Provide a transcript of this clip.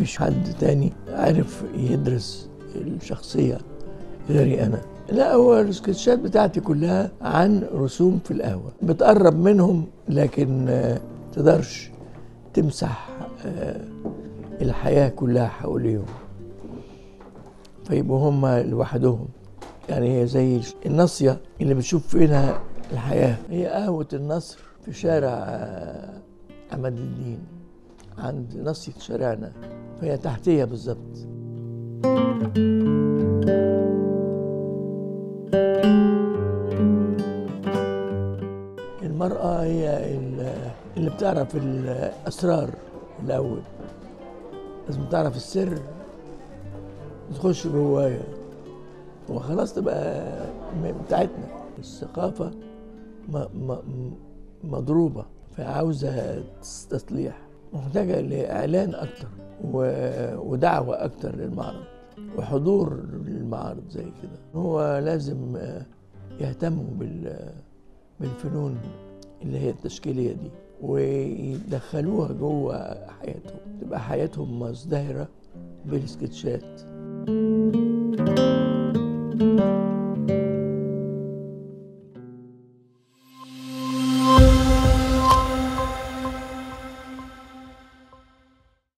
مفيش حد تاني عارف يدرس الشخصية غيري أنا لا هو السكتشات بتاعتي كلها عن رسوم في القهوة بتقرب منهم لكن آه، تقدرش تمسح آه، الحياة كلها حواليهم فيبقوا هم لوحدهم يعني هي زي الناصية اللي بتشوف فيها الحياة هي قهوة النصر في شارع آه، عماد الدين عند ناصية شارعنا فهي تحتية بالظبط المرأة هي ال- اللي بتعرف الأسرار الأول لازم تعرف السر تخش جوايا وخلاص تبقى م- بتاعتنا الثقافة م- م- مضروبة فعاوزة تصليح محتاجة لإعلان أكتر و- ودعوة أكتر للمعرض وحضور للمعارض زي كده هو لازم آه، يهتموا بال بالفنون اللي هي التشكيلية دي ويدخلوها جوه حياتهم تبقى حياتهم مزدهرة بالسكتشات